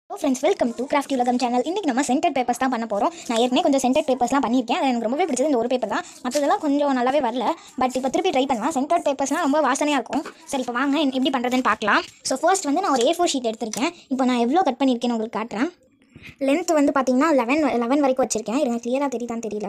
hello friends welcome to craft உலகம் channel இன்றைக்கி நம்ம சென்டர் பேப்பர்ஸ் தான் பண்ண போகிறோம் நான் ஏற்கனவே கொஞ்சம் சென்டர் பேப்பர்ஸ்லாம் பண்ணியிருக்கேன் அது எனக்கு ரொம்பவே பிடிச்சது இந்த ஒரு பேப்பர் தான் மற்றதெல்லாம் கொஞ்சம் நல்லாவே வரல பட் இப்போ திருப்பி ட்ரை பண்ணலாம் சென்டர் பேப்பர்ஸ்லாம் ரொம்ப வாசனையாக இருக்கும் சரி இப்போ வாங்க என்ன- எப்படி பண்ணுறதுன்னு பார்க்கலாம் ஸோ ஃபர்ஸ்ட் வந்து நான் ஒரு ஏ ஃபோர் ஷீட் எடுத்திருக்கேன் இப்போ நான் எவ்வளோ கட் பண்ணியிருக்கேன்னு உங்களுக்கு காட்டுறேன் லென்த் வந்து பார்த்தீங்கன்னா லெவன் லெவன் வரைக்கும் வச்சுருக்கேன் இருங்க கிளியராக தெரியுதான்னு தெரியல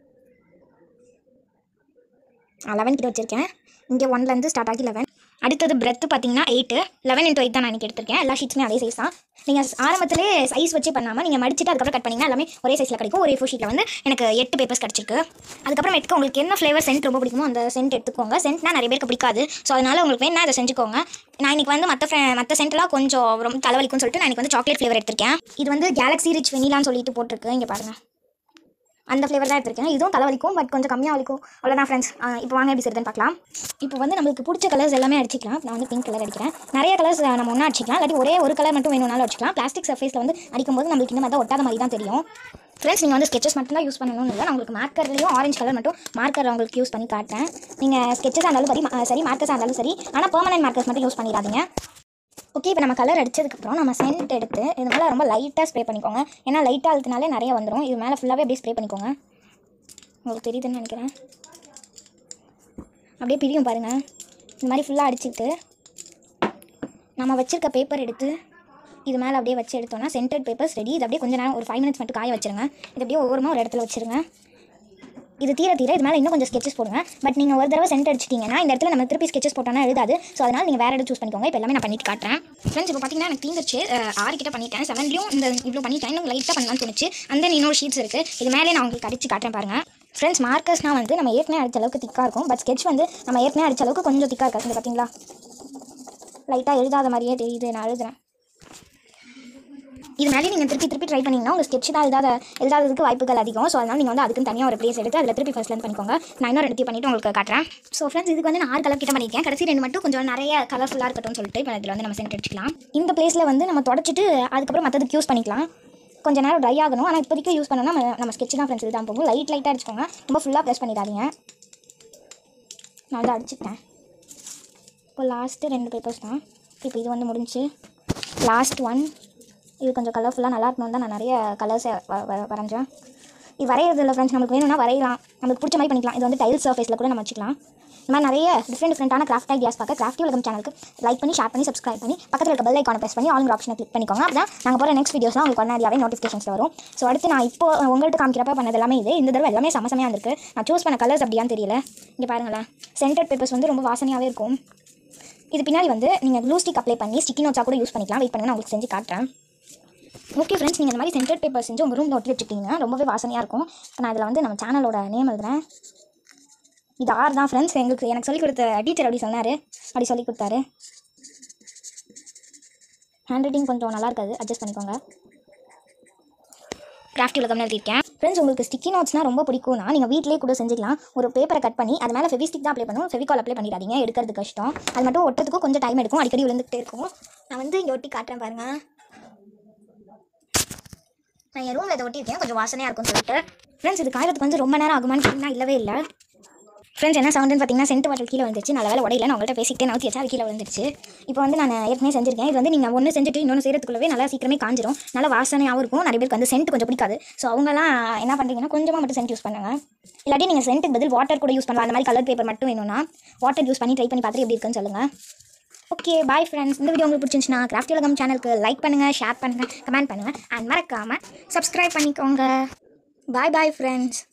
லெவன் கிட்ட வச்சுருக்கேன் இங்கே ஒன்லேருந்து ஸ்டார்ட் ஆகி லெவன் அடுத்தது பிரெத்து பார்த்தீங்கன்னா எயிட்டு லெவன் இன்ட்டு எயிட் தான் நான் இன்றைக்கி எடுத்திருக்கேன் எல்லா ஷீட்ஸுமே அதே சைஸ் தான் நீங்கள் ஆரம்பத்திலே சைஸ் வச்சு பண்ணாமல் நீங்கள் மடிச்சிட்டு அதுக்கப்புறம் கட் பண்ணிங்கன்னா எல்லாமே ஒரே சைஸில் கிடைக்கும் ஒரே ஃபோர் ஷீட்டில் வந்து எனக்கு எட்டு பேப்பர்ஸ் கிடச்சிருக்கு அதுக்கப்புறம் எடுத்துக்க உங்களுக்கு என்ன ஃப்ளேவர் சென்ட் ரொம்ப பிடிக்குமோ அந்த சென்ட் எடுத்துக்கோங்க சென்ட்னா நிறைய பேருக்கு பிடிக்காது ஸோ அதனால் உங்களுக்கு வேணா அதை செஞ்சுக்கோங்க நான் இன்றைக்கி வந்து மற்ற மற்ற சென்ட்லாம் கொஞ்சம் ரொம்ப தலைவலிக்கும்னு சொல்லிட்டு நான் இன்றைக்கி வந்து சாக்லேட் ஃப்ளேவர் எடுத்திருக்கேன் இது வந்து கேலக்ஸி ரிச் வெனிலான்னு சொல்லிட்டு போட்டிருக்கு இங்கே பாருங்கள் அந்த ஃப்ளேவர் தான் எடுத்திருக்கேன் இதுவும் தலைவலிக்கும் பட் கொஞ்சம் கம்மியாக வலிக்கும் அவ்வளோதான் ஃப்ரெண்ட்ஸ் இப்போ வாங்க எப்படி செய்யுதுன்னு பார்க்கலாம் இப்போ வந்து நம்மளுக்கு பிடிச்ச கலர்ஸ் எல்லாமே அடிச்சிக்கலாம் நான் வந்து பிங்க் கலர் அடிக்கிறேன் நிறைய கலர்ஸ் நம்ம ஒன்றா அடிச்சிக்கலாம் இல்லாட்டி ஒரே ஒரு கலர் மட்டும் வேணும்னாலும் அடிச்சிக்கலாம் பிளாஸ்டிக் சர்ஃபேஸில் வந்து அடிக்கும்போது நம்மளுக்கு இந்த மாதிரி தான் ஒட்டாத மாதிரி தான் தெரியும் ஃப்ரெண்ட்ஸ் நீங்கள் வந்து ஸ்கெச்சஸ் மட்டும் தான் யூஸ் பண்ணணும்னு இல்லை நான் உங்களுக்கு மார்க்கர்லையும் ஆரஞ்சு கலர் மட்டும் மார்க்கர் உங்களுக்கு யூஸ் பண்ணி காட்டுறேன் நீங்கள் ஸ்கெச்சஸாக இருந்தாலும் சரி மா- சரி மார்க்கர்ஸாக இருந்தாலும் சரி ஆனால் பெர்மனன்ட் மார்க்கர்ஸ் மட்டும் யூஸ் பண்ணிடாதீங்க ஓகே இப்போ நம்ம கலர் அடிச்சதுக்கப்புறம் நம்ம சென்ட் எடுத்து இது மேலே ரொம்ப லைட்டாக ஸ்ப்ரே பண்ணிக்கோங்க ஏன்னா லைட்டாக அழுத்தினாலே நிறைய வந்துடும் இது மேலே ஃபுல்லாகவே அப்படியே ஸ்ப்ரே பண்ணிக்கோங்க உங்களுக்கு தெரியுதுன்னு நினைக்கிறேன் அப்படியே பிரியும் பாருங்கள் இந்த மாதிரி ஃபுல்லாக அடிச்சுட்டு நம்ம வச்சிருக்க பேப்பர் எடுத்து இது மேலே அப்படியே வச்சு எடுத்தோம்னா சென்டர்ட் பேப்பர்ஸ் ரெடி இது அப்படியே கொஞ்ச நேரம் ஒரு ஃபைவ் மினிட்ஸ் மட்டும் காய வச்சிருங்க இது அப்படியே ஒவ்வொருமா ஒரு இடத்துல வச்சிருங்க இது தீர தீர இது மேலே இன்னும் கொஞ்சம் ஸ்கெச்சஸ் போடுங்க பட் நீங்கள் ஒரு தடவை சென்ட் அடிச்சிட்டிங்கன்னா இந்த இடத்துல நம்ம திருப்பி ஸ்கெச்சஸ் போட்டோம்னா எழுதாது ஸோ அதனால் நீங்கள் வேறு இடம் சூஸ் பண்ணிக்கோங்க இப்போ எல்லாமே நான் பண்ணிட்டு காட்டுறேன் ஃப்ரெண்ட்ஸ் இப்போ பார்த்தீங்கன்னா எனக்கு தீந்துருச்சு அஹ், ஆறு கிட்ட பண்ணிட்டேன் செவன்லையும் இந்த இவ்வளோ பண்ணிட்டேன் இன்னும் லைட்டாக பண்ணலாம்னு தோணுச்சு அந்த இன்னொரு ஷீட்ஸ் இருக்குது இது மேலே நான் உங்களுக்கு அடிச்சு காட்டுறேன் பாருங்கள் ஃப்ரெண்ட்ஸ் மார்க்கர்ஸ்னால் வந்து நம்ம ஏற்கனவே அடிச்ச அளவுக்கு திக்காக இருக்கும் பட் ஸ்கெட்ச் வந்து நம்ம ஏற்கனவே அடிச்ச அளவுக்கு கொஞ்சம் திக்காக இருக்காது இங்க பார்த்தீங்களா லைட்டாக எழுதாத மாதிரியே தெரியுது நான் எழுதுறேன் இது மேலே நீங்கள் திருப்பி திருப்பி ட்ரை பண்ணிங்கன்னா உங்கள் ஸ்கெட்ச் தான் எழுதாத எழுதாததுக்கு வாய்ப்புகள் அதிகம் ஸோ அதனால் நீங்கள் வந்து அதுக்கு தனியாக ஒரு ப்ளேஸ் எடுத்து அதில் திருப்பி ஃபஸ்ட்லேருந்து பண்ணிக்கோங்க நான் இன்னொரு இடத்தையும் பண்ணிவிட்டு உங்களுக்கு காட்டுறேன் ஸோ ஃப்ரெண்ட்ஸ் இதுக்கு வந்து நான் ஆறு கலர் கிட்ட பண்ணியிருக்கேன் கடைசி ரெண்டு மட்டும் கொஞ்சம் நிறைய கலர்ஃபுல்லாக இருக்கட்டும்னு சொல்லிட்டு இப்போ இதில் வந்து நம்ம சென்ட் அடிச்சிக்கலாம் இந்த பிளேஸில் வந்து நம்ம தொடச்சிட்டு அதுக்கப்புறம் மற்றதுக்கு யூஸ் பண்ணிக்கலாம் கொஞ்ச நேரம் ட்ரை ஆகணும் ஆனால் இப்போதைக்கு யூஸ் பண்ணோம்னா நம்ம நம்ம ஸ்கெட்ச் தான் ஃப்ரெண்ட்ஸ் இதுதான் போகும் லைட் லைட்டாக அடிச்சுக்கோங்க ரொம்ப ஃபுல்லாக ப்ரெஸ் பண்ணிடாதீங்க நான் வந்து அடிச்சுக்கிட்டேன் இப்போ லாஸ்ட்டு ரெண்டு பேப்பர்ஸ் தான் இப்போ இது வந்து முடிஞ்சு லாஸ்ட் ஒன் இது கொஞ்சம் கலர்ஃபுல்லாக நல்லா இருக்கணும் தான் நான் நிறைய கலர்ஸை வரைஞ்சேன் இது வரைகிறது இல்லை ஃப்ரெண்ட்ஸ் நமக்கு வேணும்னா வரையலாம் நமக்கு பிடிச்ச மாதிரி பண்ணிக்கலாம் இது வந்து டைல் சர்ஃபேஸில் கூட நம்ம வச்சுக்கலாம் இந்த மாதிரி நிறைய டிஃப்ரெண்ட் டிஃப்ரெண்டான கிராஃப்ட் ஐடியாஸ் பார்க்க கிராஃப்டி உலகம் சேனலுக்கு லைக் பண்ணி ஷேர் பண்ணி சப்ஸ்கிரைப் பண்ணி பக்கத்தில் இருக்க பெல் ஐக்கானை ப்ரெஸ் பண்ணி ஆளுங்கிற ஆப்ஷனை கிளிக் பண்ணிக்கோங்க அப்போ நாங்கள் போகிற நெக்ஸ்ட் வீடியோஸ்லாம் உங்களுக்கு உடனடியாகவே நோட்டிஃபிகேஷன்ஸில் வரும் ஸோ அடுத்து நான் இப்போ உங்கள்கிட்ட காமிக்கிறப்ப பண்ணது எல்லாமே இது இந்த தடவை எல்லாமே சமசமையாக இருந்திருக்கு நான் சூஸ் பண்ண கலர்ஸ் அப்படியான்னு தெரியல இங்கே பாருங்களேன் சென்டர் பேப்பர்ஸ் வந்து ரொம்ப வாசனையாகவே இருக்கும் இது பின்னாடி வந்து நீங்கள் க்ளூ ஸ்டிக் அப்ளை பண்ணி ஸ்டிக்கி நோட்ஸாக கூட யூஸ் பண்ணிக்கலாம் வெயிட் பண்ணி நான் உங்களுக்கு செஞ்சு காட்டுறேன் ஓகே ஃப்ரெண்ட்ஸ் நீங்கள் இந்த மாதிரி சென்டர் பேப்பர் செஞ்சு உங்கள் ரூமில் ஒட்டி வச்சுக்கிட்டீங்கன்னா ரொம்பவே வாசனையாக இருக்கும் இப்போ நான் இதில் வந்து நம்ம சேனலோட நேம் எழுதுறேன் இது ஆறு தான் ஃப்ரெண்ட்ஸ் எங்களுக்கு எனக்கு சொல்லிக் கொடுத்த டீச்சர் அப்படி சொன்னார் அப்படி சொல்லி கொடுத்தாரு ஹேண்ட் ரைட்டிங் கொஞ்சம் நல்லா இருக்காது அட்ஜஸ்ட் பண்ணிக்கோங்க கிராஃப்ட் உலகம்னு எழுதியிருக்கேன் ஃப்ரெண்ட்ஸ் உங்களுக்கு ஸ்டிக்கி நோட்ஸ்னால் ரொம்ப பிடிக்கும்னா நீங்கள் வீட்டிலேயே கூட செஞ்சுக்கலாம் ஒரு பேப்பரை கட் பண்ணி அது மேலே ஃபெவிஸ்டிக் தான் அப்ளை பண்ணும் ஃபெவிகால் அப்ளை பண்ணிடாதீங்க எடுக்கிறது கஷ்டம் அது மட்டும் ஒட்டுறதுக்கும் கொஞ்சம் டைம் எடுக்கும் அடிக்கடி விழுந்துகிட்டே இருக்கும் நான் வந்து இங்கே ஒட்டி காட்டுறேன் பாருங்க நான் என் ரூமில் இதை ஒட்டியிருக்கேன் கொஞ்சம் வாசனையாக இருக்கும்னு சொல்லிட்டு ஃப்ரெண்ட்ஸ் இது காயறதுக்கு வந்து ரொம்ப நேரம் ஆகுமான்னு கேட்டிங்கன்னா இல்லவே இல்லை ஃப்ரெண்ட்ஸ் என்ன சவுண்டுன்னு பார்த்தீங்கன்னா சென்ட் பாட்டில் கீழே வந்துருச்சு நல்ல வேலை உடையில நான் உங்கள்கிட்ட பேசிக்கிட்டே நவுத்தி வச்சா அது கீழே வந்துருச்சு இப்போ வந்து நான் ஏற்கனவே செஞ்சிருக்கேன் இது வந்து நீங்கள் ஒன்று செஞ்சுட்டு இன்னொன்று செய்கிறதுக்குள்ளவே நல்லா சீக்கிரமே காஞ்சிரும் நல்லா வாசனையாகவும் இருக்கும் நிறைய பேருக்கு வந்து சென்ட் கொஞ்சம் பிடிக்காது ஸோ அவங்கலாம் என்ன பண்ணுறீங்கன்னா கொஞ்சமாக மட்டும் சென்ட் யூஸ் பண்ணுங்க இல்லாட்டி நீங்கள் சென்ட்டுக்கு பதில் வாட்டர் கூட யூஸ் பண்ணலாம் அந்த மாதிரி கலர் பேப்பர் மட்டும் வேணும்னா வாட்டர் யூஸ் பண்ணி ட்ரை பண்ணி பார்த்துட்டு எப்படி இருக்குன்னு சொல்லுங்கள் ஓகே பாய் ஃப்ரெண்ட்ஸ் இந்த வீடியோ உங்களுக்கு பிடிச்சிருந்துச்சுன்னா கிராஃப்ட் உலகம் சேனலுக்கு லைக் பண்ணுங்கள் ஷேர் பண்ணுங்கள் கமெண்ட் பண்ணுங்கள் அண்ட் மறக்காமல் சப்ஸ்கிரைப் பண்ணிக்கோங்க பாய் பாய் ஃப்ரெண்ட்ஸ்